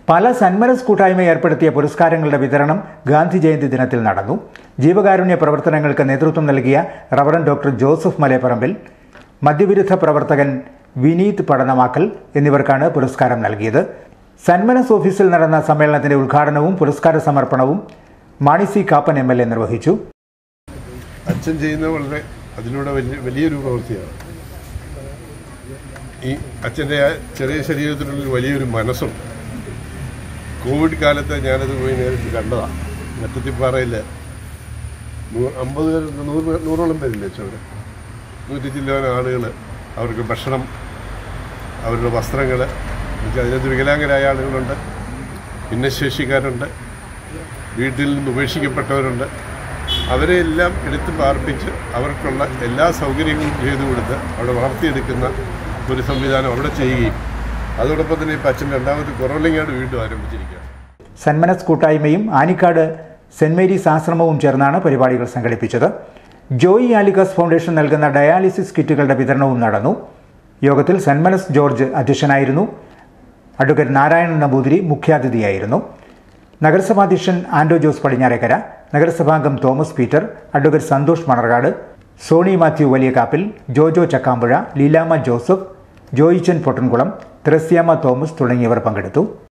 പല സന്മനസ് കൂട്ടായ്മ ഏർപ്പെടുത്തിയ പുരസ്കാരങ്ങളുടെ വിതരണം ഗാന്ധി ജയന്തി ദിനത്തിൽ നടന്നു ജീവകാരുണ്യ പ്രവർത്തനങ്ങൾക്ക് നേതൃത്വം നൽകിയ റവറൻ ഡോക്ടർ ജോസഫ് മലേപ്പറമ്പിൽ മദ്യവിരുദ്ധ പ്രവർത്തകൻ വിനീത് പഠനമാക്കൽ എന്നിവർക്കാണ് പുരസ്കാരം നൽകിയത് സന്മനസ് ഓഫീസിൽ നടന്ന സമ്മേളനത്തിന്റെ ഉദ്ഘാടനവും പുരസ്കാര സമർപ്പണവും മാണി സി കാപ്പൻ എം എൽ എ നിർവഹിച്ചു അച്ഛൻ ചെയ്യുന്ന വളരെ അതിലൂടെ വലിയ വലിയൊരു പ്രവൃത്തിയാണ് ഈ അച്ഛൻ്റെ ആ ചെറിയ ശരീരത്തിനുള്ളിൽ വലിയൊരു മനസ്സുണ്ട് കോവിഡ് കാലത്ത് ഞാനത് പോയി നേരിട്ട് കണ്ടതാണ് മറ്റത്തിപ്പാറയിൽ അമ്പത് പേർ നൂറ് പേർ നൂറോളം പേരില്ലേ അച്ഛവിടെ നൂറ്റി ചില്ലോനം ആളുകൾ അവർക്ക് ഭക്ഷണം അവരുടെ വസ്ത്രങ്ങൾ അതിനകത്ത് വികലാംഗരായ ആളുകളുണ്ട് ഭിന്നശേഷിക്കാരുണ്ട് വീട്ടിൽ നിന്ന് ഉപേക്ഷിക്കപ്പെട്ടവരുണ്ട് അവരെ എല്ലാം എടുത്ത് പാർപ്പിച്ച് അവർക്കുള്ള എല്ലാ സൗകര്യങ്ങളും ചെയ്തു കൊടുത്ത് അവിടെ വളർത്തിയെടുക്കുന്ന ഒരു സംവിധാനം അവിടെ ചെയ്യുകയും അതോടൊപ്പം തന്നെ ഇപ്പം അച്ഛൻ രണ്ടാമത് കുറവലിങ്ങാട് വീണ്ടും ആരംഭിച്ചിരിക്കുകയാണ് സന്മനസ് കൂട്ടായ്മയും ആനിക്കാട് സെന്റ് മേരീസ് ആശ്രമവും ചേർന്നാണ് പരിപാടികൾ സംഘടിപ്പിച്ചത് ജോയി ആലിക്കാസ് ഫൗണ്ടേഷൻ നൽകുന്ന ഡയാലിസിസ് കിറ്റുകളുടെ വിതരണവും നടന്നു യോഗത്തിൽ സന്മനസ് ജോർജ് അധ്യക്ഷനായിരുന്നു അഡ്വക്കേറ്റ് നാരായണൻ നമ്പൂതിരി മുഖ്യാതിഥിയായിരുന്നു നഗരസഭാധ്യക്ഷൻ ആൻഡോ ജോസ് പടിഞ്ഞാറേക്കര നഗരസഭാംഗം തോമസ് പീറ്റർ അഡ്വക്കേറ്റ് സന്തോഷ് മണർകാട് സോണി മാത്യു വലിയകാപ്പിൽ ജോജോ ചക്കാമ്പുഴ ലീലാമ ജോസഫ് ജോയിച്ചൻ പൊട്ടൻകുളം ത്രസ്യാമ തോമസ് തുടങ്ങിയവർ പങ്കെടുത്തു